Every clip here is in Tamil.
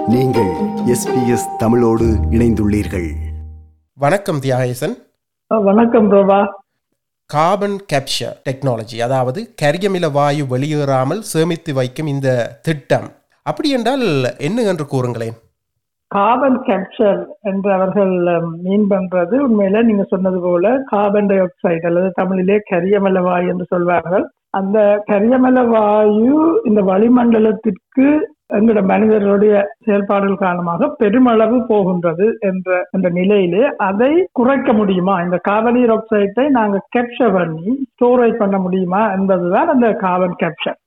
நீங்கள் எஸ்பிஎஸ் தமிழோடு இணைந்துள்ளீர்கள் வணக்கம் தியாகேசன் அஹ் வணக்கம் பிரபா கார்பன் கேப்சர் டெக்னாலஜி அதாவது கரியமில வாயு வெளியேறாமல் சேமித்து வைக்கும் இந்த திட்டம் அப்படி என்றால் என்ன என்று கூறுங்களேன் கார்பன் கேப்சர் என்று அவர்கள் மீன் பண்றது உண்மையில நீங்க சொன்னது போல கார்பன் டை ஆக்சைடு அல்லது தமிழிலே கரியமல வாயு என்று சொல்வார்கள் அந்த கரியமல வாயு இந்த வளிமண்டலத்திற்கு எங்களோட மனிதர்களுடைய செயல்பாடுகள் காரணமாக பெருமளவு போகின்றது என்ற என்ற நிலையிலே அதை குறைக்க முடியுமா இந்த கார்பன் ஆக்சைடை நாங்க கேப்சர் பண்ணி ஸ்டோரேஜ் பண்ண முடியுமா என்பதுதான் அந்த கார்பன் கேப்சர்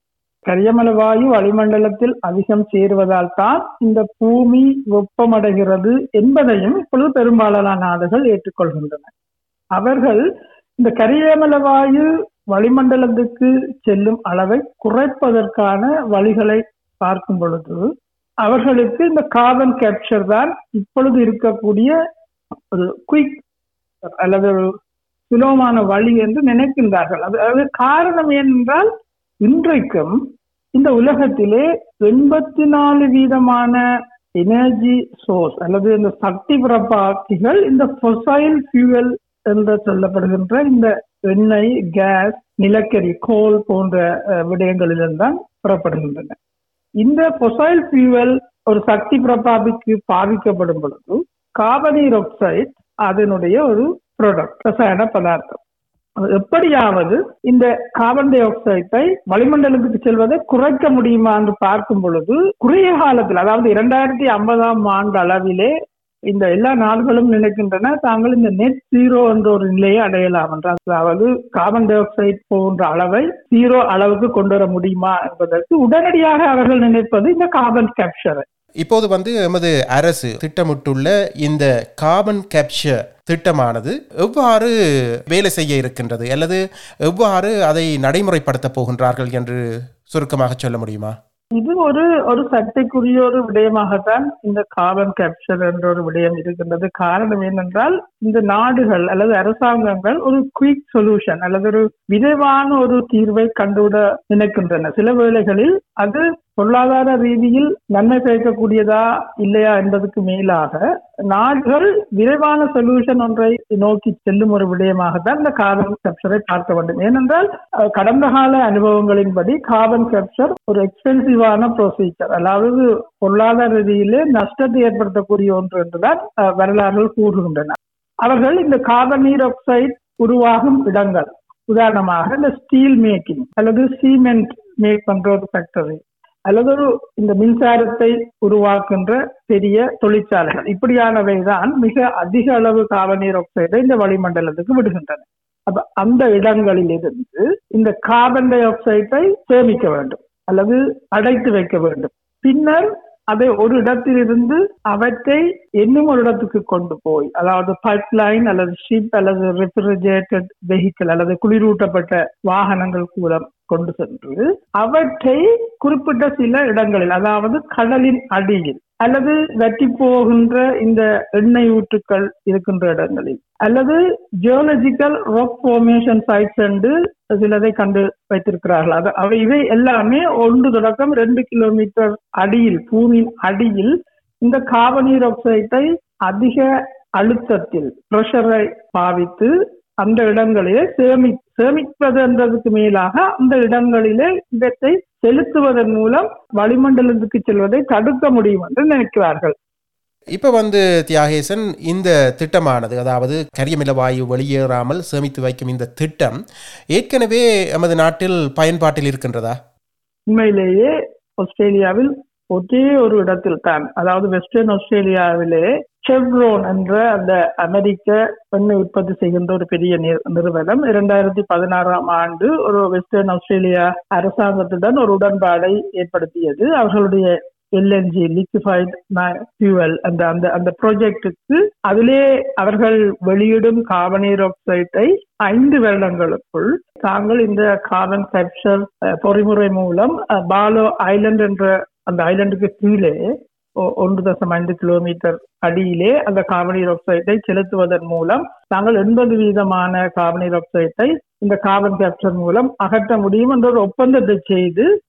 கரியமல வாயு வளிமண்டலத்தில் அதிகம் சேருவதால் தான் இந்த பூமி வெப்பமடைகிறது என்பதையும் இப்பொழுது பெரும்பாலான நாடுகள் ஏற்றுக்கொள்கின்றன அவர்கள் இந்த கரியமல வாயு வளிமண்டலத்துக்கு செல்லும் அளவை குறைப்பதற்கான வழிகளை பார்க்கும் பொழுது அவர்களுக்கு இந்த கார்பன் கேப்சர் தான் இப்பொழுது இருக்கக்கூடிய ஒரு குயிக் அல்லது ஒரு சுலபமான வழி என்று நினைக்கின்றார்கள் அது அது காரணம் ஏனென்றால் இன்றைக்கும் இந்த உலகத்திலே எண்பத்தி நாலு வீதமான எனர்ஜி சோர்ஸ் அல்லது இந்த சக்தி பிறப்பாக்கிகள் இந்த ஃபொசைல் ஃபியூவல் என்று சொல்லப்படுகின்ற இந்த எண்ணெய் கேஸ் நிலக்கரி கோல் போன்ற அஹ், விடயங்களிலிருந்தான் புறப்படுகின்றன இந்த ஃபொசைல் ஃபியூவல் ஒரு சக்தி பிறப்பாபிக்கு பாதிக்கப்படும் பொழுது கார்பனீர் ஆக்சைடு அதனுடைய ஒரு ப்ராடக்ட் ரசாயன பதார்த்தம் அது எப்படியாவது இந்த கார்பன் டை ஆக்சைடை வளிமண்டலத்துக்கு செல்வதை குறைக்க முடியுமா என்று பார்க்கும் பொழுது குறுகிய காலத்தில் அதாவது இரண்டாயிரத்தி ஐம்பதாம் ஆண்டு அளவிலே இந்த எல்லா நாடுகளும் நினைக்கின்றன தாங்கள் இந்த நெட் ஜீரோ என்ற ஒரு நிலையை அடையலாம் என்று அதாவது கார்பன் டை ஆக்சைடு போன்ற அளவை ஜீரோ அளவுக்கு கொண்டு வர முடியுமா என்பதற்கு உடனடியாக அவர்கள் நினைப்பது இந்த கார்பன் கேப்சரை இப்போது வந்து எமது அரசு திட்டமிட்டுள்ள இந்த கார்பன் கேப்சர் திட்டமானது எவ்வாறு வேலை செய்ய இருக்கின்றது அல்லது எவ்வாறு அதை நடைமுறைப்படுத்தப் போகின்றார்கள் என்று சுருக்கமாக சொல்ல முடியுமா இது ஒரு ஒரு சர்ச்சைக்குரிய ஒரு விடயமாகத்தான் இந்த கார்பன் கேப்சர் என்ற ஒரு விடயம் இருக்கின்றது காரணம் என்னென்றால் இந்த நாடுகள் அல்லது அரசாங்கங்கள் ஒரு குயிக் சொல்யூஷன் அல்லது ஒரு விரைவான ஒரு தீர்வை கண்டுவிட நினைக்கின்றன சில வேளைகளில் அது பொருளாதார ரீதியில் நன்மை பயக்கக்கூடியதா இல்லையா என்பதற்கு மேலாக நாடுகள் விரைவான சொல்யூஷன் ஒன்றை நோக்கி செல்லும் ஒரு விடயமாகத்தான் இந்த கார்பன் கேப்சரை பார்க்க வேண்டும் ஏனென்றால் அஹ், கடந்த கால அனுபவங்களின்படி கார்பன் கேப்சர் ஒரு எக்ஸ்பென்சிவான ப்ரொசீஜர் அதாவது பொருளாதார ரீதியிலே நஷ்டத்தை ஏற்படுத்தக்கூடிய ஒன்று என்றுதான் அஹ், வரலாறுகள் கூறுகின்றன அவர்கள் இந்த கார்பன் ஆக்சைடு உருவாகும் இடங்கள் உதாரணமாக இந்த ஸ்டீல் மேக்கிங் அல்லது சீமெண்ட் மேக் பண்ற ஒரு ஃபேக்டரி அல்லது ஒரு இந்த மின்சாரத்தை உருவாக்குகின்ற பெரிய தொழிற்சாலைகள் இப்படியானவை தான் மிக அதிக அளவு கார்பனீர் ஆக்சைடை இந்த வளிமண்டலத்துக்கு விடுகின்றன அப்ப அந்த இடங்களில் இருந்து இந்த கார்பன் டை ஆக்சைடை சேமிக்க வேண்டும் அல்லது அடைத்து வைக்க வேண்டும் பின்னர் அதை ஒரு இடத்திலிருந்து அவற்றை இன்னும் ஒரு இடத்துக்கு கொண்டு போய் அதாவது பைப் லைன் அல்லது ஷிப் அல்லது ரெஃப்ரிஜரேட்டட் வெஹிக்கிள் அல்லது குளிரூட்டப்பட்ட வாகனங்கள் மூலம் கொண்டு சென்று அவற்றை குறிப்பிட்ட சில இடங்களில் அதாவது கடலின் அடியில் அல்லது வற்றி போகின்ற இந்த எண்ணெய் ஊற்றுக்கள் இருக்கின்ற இடங்களில் அல்லது ஜியோலஜிக்கல் ராக் ஃபார்மேஷன் சைட்ஸ் என்று சிலதை கண்டு வைத்திருக்கிறார்கள் அது அவை இவை எல்லாமே ஒன்று தொடக்கம் ரெண்டு கிலோமீட்டர் அடியில் பூமியின் அடியில் இந்த கார்பனீர் ஆக்சைடை அதிக அழுத்தத்தில் பிரஷரை பாவித்து அந்த இடங்களிலே சேமி சேமிப்பது என்றதுக்கு மேலாக அந்த இடங்களிலே இவற்றை செலுத்துவதன் மூலம் வளிமண்டலத்துக்கு செல்வதை தடுக்க முடியும் என்று நினைக்கிறார்கள் இப்போ வந்து தியாகேசன் இந்த திட்டமானது அதாவது கரியமில வாயு வெளியேறாமல் சேமித்து வைக்கும் இந்த திட்டம் ஏற்கனவே எமது நாட்டில் பயன்பாட்டில் இருக்கின்றதா உண்மையிலேயே ஆஸ்திரேலியாவில் ஒரே ஒரு இடத்தில் தான் அதாவது வெஸ்டர்ன் ஆஸ்திரேலியாவிலே செவ்ரோன் என்ற அந்த அமெரிக்க எண்ணெய் உற்பத்தி செய்கின்ற ஒரு பெரிய நிறு- நிறுவனம் இரண்டாயிரத்தி பதினாறாம் ஆண்டு ஒரு வெஸ்டர்ன் ஆஸ்திரேலியா அரசாங்கத்துடன் ஒரு உடன்பாடை ஏற்படுத்தியது அவர்களுடைய எல்என்ஜி லிக்விஃபைட் ஃபியூவல் அந்த அந்த அந்த ப்ராஜெக்டுக்கு அதிலே அவர்கள் வெளியிடும் கார்பனீர் ஆக்சைடை ஐந்து வருடங்களுக்குள் தாங்கள் இந்த கார்பன் கேப்சர் பொறிமுறை மூலம் அஹ், பாலோ ஐலண்ட் என்ற அந்த ஐலண்டுக்கு கீழே ஒ- ஒன்று தசம் ஐந்து கிலோமீட்டர் அடியிலே அந்த கார்பனீர் ஆக்சைடை செலுத்துவதன் மூலம் நாங்கள் எண்பது வீதமான கார்பனீர் ஆக்சைடை இந்த கார்பன் கேப்சர் மூலம் அகற்ற முடியும் என்ற ஒரு ஒப்பந்தத்தை செய்து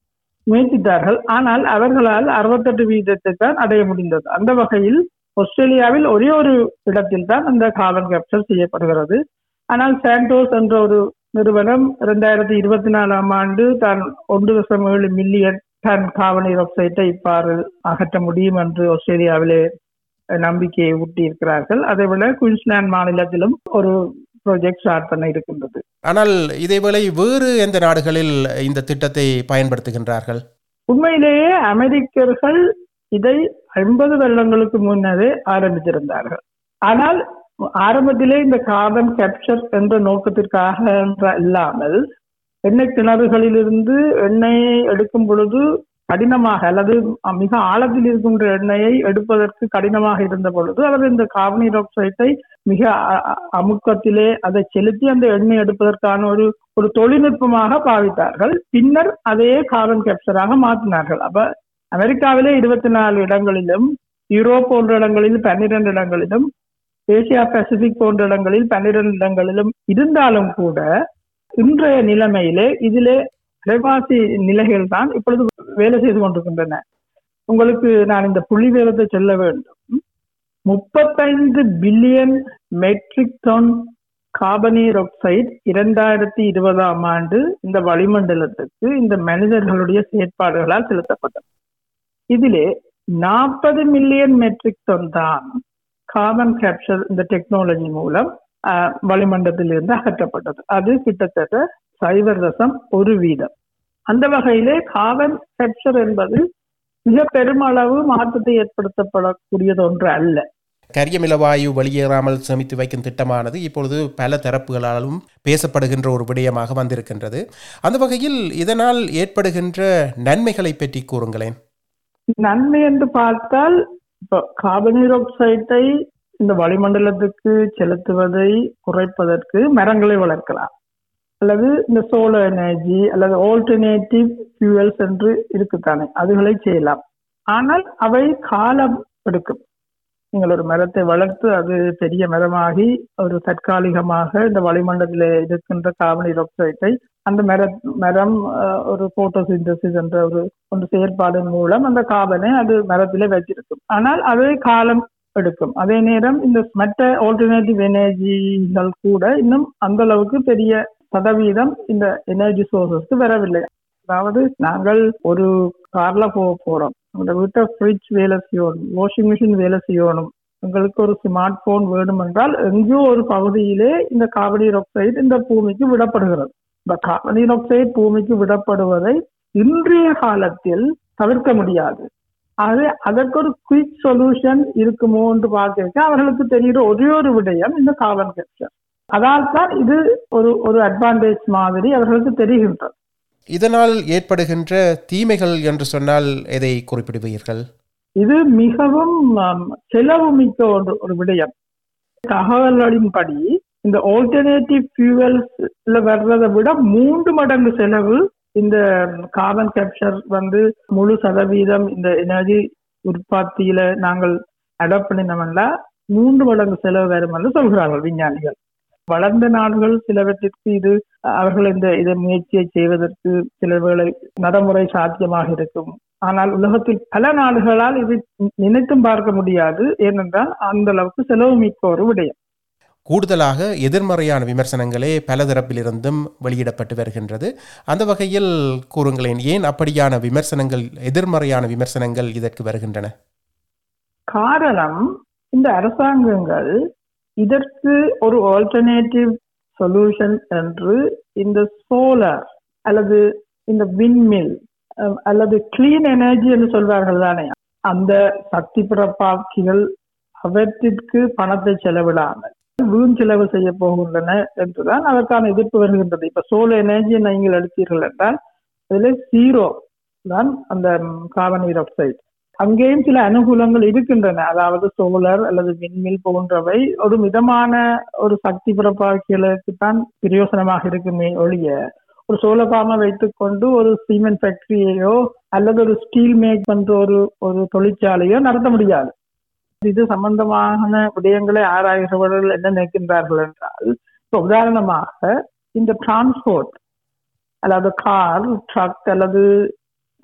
முயற்சித்தார்கள் ஆனால் அவர்களால் அறுபத்தெட்டு வீதத்தை தான் அடைய முடிந்தது அந்த வகையில் ஆஸ்திரேலியாவில் ஒரே ஒரு இடத்தில் தான் அந்த கார்பன் கேப்சர் செய்யப்படுகிறது ஆனால் சாண்டோஸ் என்ற ஒரு நிறுவனம் இரண்டாயிரத்தி இருபத்தி நாலாம் ஆண்டு தான் ஒன்று தசம் ஏழு மில்லியன் டன் கார்பன் ஆக்சைட்டை இவ்வாறு அகற்ற முடியும் என்று ஆஸ்திரேலியாவிலே நம்பிக்கையை ஊட்டியிருக்கிறார்கள் அதை விட குயின்ஸ்லாந்து மாநிலத்திலும் ஒரு ப்ராஜெக்ட் ஸ்டார்ட் பண்ண இருக்கின்றது ஆனால் இதேவேளை வேறு எந்த நாடுகளில் இந்த திட்டத்தை பயன்படுத்துகின்றார்கள் உண்மையிலேயே அமெரிக்கர்கள் இதை ஐம்பது வருடங்களுக்கு முன்னரே ஆரம்பித்திருந்தார்கள் ஆனால் ஆரம்பத்திலே இந்த கார்பன் கேப்சர் என்ற நோக்கத்திற்காக என்ற இல்லாமல் எண்ணெய் கிணறுகளிலிருந்து எண்ணெயை எடுக்கும் பொழுது கடினமாக அல்லது மிக ஆழத்தில் இருக்கின்ற எண்ணெயை எடுப்பதற்கு கடினமாக இருந்த பொழுது அல்லது இந்த கார்பன் ஆக்சைட்டை மிக அ- அ- அமுக்கத்திலே அதை செலுத்தி அந்த எண்ணெய் எடுப்பதற்கான ஒரு ஒரு தொழில்நுட்பமாக பாவித்தார்கள் பின்னர் அதையே கார்பன் கேப்சராக மாற்றினார்கள் அப்ப அமெரிக்காவிலே இருபத்தி நாலு இடங்களிலும் யூரோப் போன்ற இடங்களில் பன்னிரண்டு இடங்களிலும் ஏசியா பசிபிக் போன்ற இடங்களில் பன்னிரண்டு இடங்களிலும் இருந்தாலும் கூட இன்றைய நிலைமையிலே இதிலே அரைவாசி நிலைகள் தான் இப்பொழுது வேலை செய்து கொண்டிருக்கின்றன உங்களுக்கு நான் இந்த புள்ளி விவரத்தை சொல்ல வேண்டும் முப்பத்தைந்து பில்லியன் மெட்ரிக் டன் கார்பனீர் ஆக்சைடு இரண்டாயிரத்தி இருபதாம் ஆண்டு இந்த வளிமண்டலத்துக்கு இந்த மனிதர்களுடைய செயற்பாடுகளால் செலுத்தப்பட்டது இதிலே நாற்பது மில்லியன் மெட்ரிக் டன் தான் கார்பன் கேப்சர் இந்த டெக்னாலஜி மூலம் ஆஹ், வளிமண்டலத்திலிருந்து அகற்றப்பட்டது அது கிட்டத்தட்ட சைபர் தசம் ஒரு வீதம் அந்த வகையிலே கார்பன் கேப்சர் என்பது மிக பெருமளவு மாற்றத்தை ஏற்படுத்தப்படக்கூடியது ஒன்று அல்ல கரியமில வாயு வெளியேறாமல் சேமித்து வைக்கும் திட்டமானது இப்பொழுது பல தரப்புகளாலும் பேசப்படுகின்ற ஒரு விடயமாக வந்திருக்கின்றது அந்த வகையில் இதனால் ஏற்படுகின்ற நன்மைகளை பற்றி கூறுங்களேன் நன்மை என்று பார்த்தால் இப்போ கார்பனீர் ஆக்சைட்டை இந்த வளிமண்டலத்துக்கு செலுத்துவதை குறைப்பதற்கு மரங்களை வளர்க்கலாம் அல்லது இந்த சோலார் எனர்ஜி அல்லது ஆல்டர்னேட்டிவ் ஃபியூவல்ஸ் என்று இருக்குத்தானே அதுகளை செய்யலாம் ஆனால் அவை காலம் எடுக்கும் நீங்கள் ஒரு மரத்தை வளர்த்து அது பெரிய மரமாகி ஒரு தற்காலிகமாக இந்த வளிமண்டலத்தில் இருக்கின்ற கார்பனீர் ஆக்சைட்டை அந்த மர மரம் அஹ், ஒரு போட்டோசிந்தசிஸ் என்ற ஒரு ஒரு செயற்பாடின் மூலம் அந்த கார்பனை அது மரத்திலே வச்சிருக்கும் ஆனால் அது காலம் எடுக்கும் அதே நேரம் இந்த மற்ற ஆல்டர்னேட்டிவ் எனர்ஜிகள் கூட இன்னும் அந்த அளவுக்கு பெரிய சதவீதம் இந்த எனர்ஜி சோர்சஸ்க்கு வரவில்லை அதாவது நாங்கள் ஒரு கார்ல போக போறோம் உங்களோட வீட்டை ஃப்ரிட்ஜ் வேலை செய்யணும் வாஷிங் மிஷின் வேலை செய்யணும் உங்களுக்கு ஒரு ஸ்மார்ட் போன் வேணும் என்றால் எங்கேயோ ஒரு பகுதியிலே இந்த கார்பனீர் ஆக்சைடு இந்த பூமிக்கு விடப்படுகிறது இந்த கார்பனீர் ஆக்சைடு பூமிக்கு விடப்படுவதை இன்றைய காலத்தில் தவிர்க்க முடியாது அது அதற்கு ஒரு குயிக் சொல்யூஷன் இருக்குமோ என்று பார்க்க அவர்களுக்கு தெரிகிற ஒரே ஒரு விடயம் இந்த கார்பன் கேப்சர் அதால் தான் இது ஒரு ஒரு அட்வான்டேஜ் மாதிரி அவர்களுக்கு தெரிகின்றது இதனால் ஏற்படுகின்ற தீமைகள் என்று சொன்னால் எதை குறிப்பிடுவீர்கள் இது மிகவும் ஆம், செலவு மிக்க ஒரு ஒரு விடயம் தகவல்களின்படி இந்த ஆல்டர்னேட்டிவ் ஃபியூவல்ஸ்ல வர்றதை விட மூன்று மடங்கு செலவு இந்த கார்பன் கேப்சர் வந்து முழு சதவீதம் இந்த எனர்ஜி உற்பத்தியில நாங்கள் அடாப்ட் பண்ணினோம்னா மூன்று மடங்கு செலவு வரும் என்று சொல்கிறார்கள் விஞ்ஞானிகள் வளர்ந்த நாடுகள் சிலவற்றிற்கு இது அவர்கள் இந்த இதை முயற்சியை செய்வதற்கு சில வேளை நடைமுறை சாத்தியமாக இருக்கும் ஆனால் உலகத்தில் பல நாடுகளால் இது நினைத்தும் பார்க்க முடியாது ஏனென்றால் அந்த அளவுக்கு செலவு மிக்க ஒரு விடயம் கூடுதலாக எதிர்மறையான விமர்சனங்களே பல தரப்பிலிருந்தும் வெளியிடப்பட்டு வருகின்றது அந்த வகையில் கூறுங்களேன் ஏன் அப்படியான விமர்சனங்கள் எதிர்மறையான விமர்சனங்கள் இதற்கு வருகின்றன காரணம் இந்த அரசாங்கங்கள் இதற்கு ஒரு ஆல்டர்னேட்டிவ் சொல்யூஷன் என்று இந்த சோலார் அல்லது இந்த விண்மில் அல்லது கிளீன் எனர்ஜி என்று சொல்வார்கள் தானே அந்த சக்தி பிறப்பாக்கிகள் அவற்றிற்கு பணத்தை செலவிடாமல் வீண் செலவு செய்ய போகின்றன என்றுதான் அதற்கான எதிர்ப்பு வருகின்றது இப்ப சோலார் எனர்ஜியை நீங்கள் எடுத்தீர்கள் என்றால் அதில் ஜீரோ தான் அந்த கார்பன் ஆக்சைடு அங்கேயும் சில அனுகூலங்கள் இருக்கின்றன அதாவது சோலார் அல்லது விண்மில் போன்றவை ஒரு மிதமான ஒரு சக்தி பிறப்பாக்கிகளுக்கு தான் பிரயோசனமாக இருக்குமே ஒழிய ஒரு சோலார் பாமை வைத்துக்கொண்டு ஒரு சீமெண்ட் ஃபேக்டரியையோ அல்லது ஒரு ஸ்டீல் மேக் பண்ற ஒரு ஒரு தொழிற்சாலையோ நடத்த முடியாது இது சம்பந்தமான விடயங்களை ஆராய்கிறவர்கள் என்ன நினைக்கின்றார்கள் என்றால் இப்போ உதாரணமாக இந்த டிரான்ஸ்போர்ட் அதாவது கார் ட்ரக் அல்லது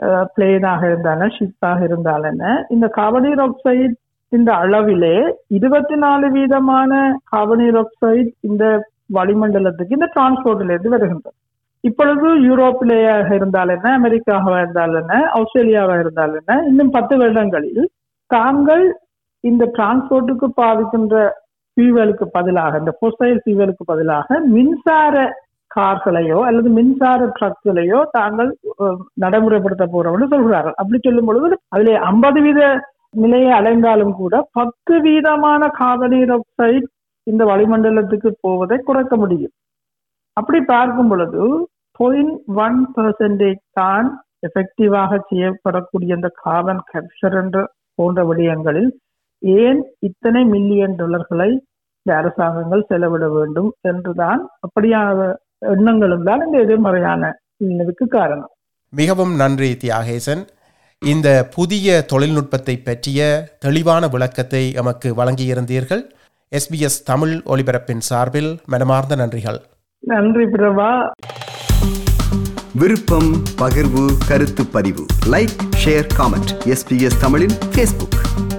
பிளேனாக இருந்தாலும் ஷிப்பாக இருந்தாலும் இந்த கார்பனீர் ஆக்சைடு இந்த அளவிலே இருபத்தி நாலு வீதமான கார்பனீர் ஆக்சைடு இந்த வளிமண்டலத்துக்கு இந்த டிரான்ஸ்போர்ட்ல இருந்து வருகின்றது இப்பொழுது யூரோப்பிலேயாக இருந்தால் என்ன அமெரிக்காவாக இருந்தால் என்ன ஆஸ்திரேலியாவாக இருந்தால் என்ன இன்னும் பத்து வருடங்களில் தாங்கள் இந்த டிரான்ஸ்போர்ட்டுக்கு பாவிக்கின்ற ஃபியூவலுக்கு பதிலாக இந்த பொசைல் ஃபியூவலுக்கு பதிலாக மின்சார கார்களையோ அல்லது மின்சார ட்ரக்குகளையோ தாங்கள் அஹ், நடைமுறைப்படுத்த போறோம்னு சொல்கிறார்கள் அப்படி சொல்லும் பொழுது அதிலே ஐம்பது வீத நிலையை அடைந்தாலும் கூட பத்து வீதமான கார்பனீர் ஆக்சைடு இந்த வளிமண்டலத்துக்கு போவதை குறைக்க முடியும் அப்படி பார்க்கும் பொழுது பாயிண்ட் ஒன் பர்சன்டேஜ் தான் எஃபெக்டிவாக செய்யப்படக்கூடிய இந்த கார்பன் கேப்சர் என்ற போன்ற விடயங்களில் ஏன் இத்தனை மில்லியன் டாலர்களை இந்த அரசாங்கங்கள் செலவிட வேண்டும் என்றுதான் அப்படியான எண்ணங்களும் தான் இந்த எதிர்மறையான இதுக்கு காரணம் மிகவும் நன்றி தியாகேசன் இந்த புதிய தொழில்நுட்பத்தை பற்றிய தெளிவான விளக்கத்தை எமக்கு வழங்கியிருந்தீர்கள் எஸ்பிஎஸ் தமிழ் ஒலிபரப்பின் சார்பில் மனமார்ந்த நன்றிகள் நன்றி பிரபா விருப்பம் பகிர்வு கருத்து பதிவு லைக் ஷேர் காமெண்ட் எஸ்பிஎஸ் தமிழின் ஃபேஸ்புக்